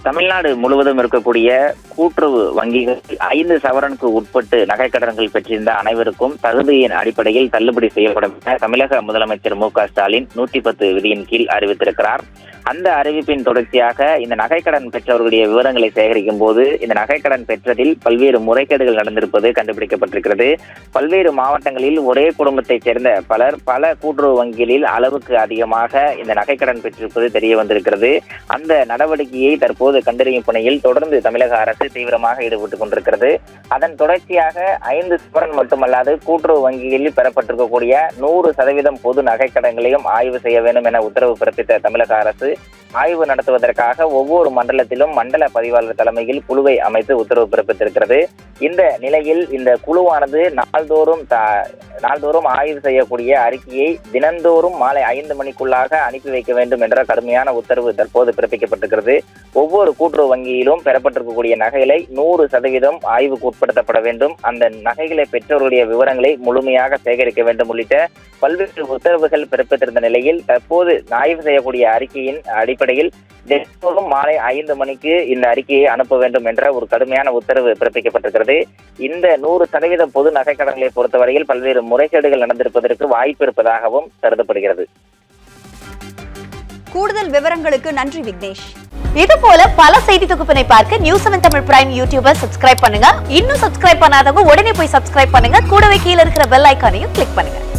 தமிழ்நாடு முழுவதும் இருக்கக்கூடிய கூட்டுறவு வங்கிகள் ஐந்து சவரனுக்கு உட்பட்டு நகைக்கடன்கள் பெற்றிருந்த அனைவருக்கும் தகுதியின் அடிப்படையில் தள்ளுபடி செய்யப்படும் என தமிழக முதலமைச்சர் மு க ஸ்டாலின் நூற்றி பத்து விதியின் கீழ் அறிவித்திருக்கிறார் அந்த அறிவிப்பின் தொடர்ச்சியாக இந்த நகைக்கடன் பெற்றவர்களுடைய விவரங்களை சேகரிக்கும் போது இந்த நகைக்கடன் பெற்றதில் பல்வேறு முறைகேடுகள் நடந்திருப்பது கண்டுபிடிக்கப்பட்டிருக்கிறது பல்வேறு மாவட்டங்களில் ஒரே குடும்பத்தைச் சேர்ந்த பலர் பல கூட்டுறவு வங்கிகளில் அளவுக்கு அதிகமாக இந்த நகைக்கடன் பெற்றிருப்பது தெரிய வந்திருக்கிறது அந்த நடவடிக்கையை தற்போது கண்டறியும் பணியில் தொடர்ந்து தமிழக அரசு தீவிரமாக ஈடுபட்டுக் கொண்டிருக்கிறது அதன் தொடர்ச்சியாக ஐந்து சவரன் மட்டுமல்லாது கூட்டுறவு வங்கிகளில் பெறப்பட்டிருக்கக்கூடிய நூறு சதவீதம் பொது நகைக்கடன்களையும் ஆய்வு செய்ய வேண்டும் என உத்தரவு பிறப்பித்த தமிழக அரசு ஆய்வு நடத்துவதற்காக ஒவ்வொரு மண்டலத்திலும் மண்டல பதிவாளர் தலைமையில் குழுவை அமைத்து உத்தரவு பிறப்பித்திருக்கிறது இந்த நிலையில் இந்த குழுவானது நாள்தோறும் த- நாள்தோறும் ஆய்வு செய்யக்கூடிய அறிக்கையை தினந்தோறும் மாலை ஐந்து மணிக்குள்ளாக அனுப்பி வைக்க வேண்டும் என்ற கடுமையான உத்தரவு தற்போது பிறப்பிக்கப்பட்டிருக்கிறது ஒவ்வொரு கூட்டுறவு வங்கியிலும் பெறப்பட்டிருக்கக்கூடிய நகைகளை நூறு சதவீதம் ஆய்வுக்கு உட்படுத்தப்பட வேண்டும் அந்த நகைகளை பெற்றோருடைய விவரங்களை முழுமையாக சேகரிக்க வேண்டும் உள்ளிட்ட பல்வேறு உத்தரவுகள் பிறப்பித்திருந்த நிலையில் தற்போது ஆய்வு செய்யக்கூடிய அறிக்கையின் அடிப்படையில் தினந்தோறும் மாலை ஐந்து மணிக்கு இந்த அறிக்கையை அனுப்ப வேண்டும் என்ற ஒரு கடுமையான உத்தரவு பிறப்பிக்கப்பட்டிருக்கிறது இந்த நூறு சதவீத பொது நகைக்கடன்களை பொறுத்தவரையில் பல்வேறு முறைகேடுகள் நடந்திருப்பதற்கு வாய்ப்பு இருப்பதாகவும் கருதப்படுகிறது கூடுதல் விவரங்களுக்கு நன்றி விக்னேஷ் இது போல பல செய்தி தொகுப்பினை பார்க்க news seven Tamil prime YouTuber subscribe பண்ணுங்க இன்னும் சப்ஸ்கிரைப் பண்ணாதவங்க உடனே போய் சப்ஸ்கிரைப் பண்ணுங்க கூடவே கீழ இருக்கிற பெல் ஐக்கானையும் கிளிக் பண்ணுங்க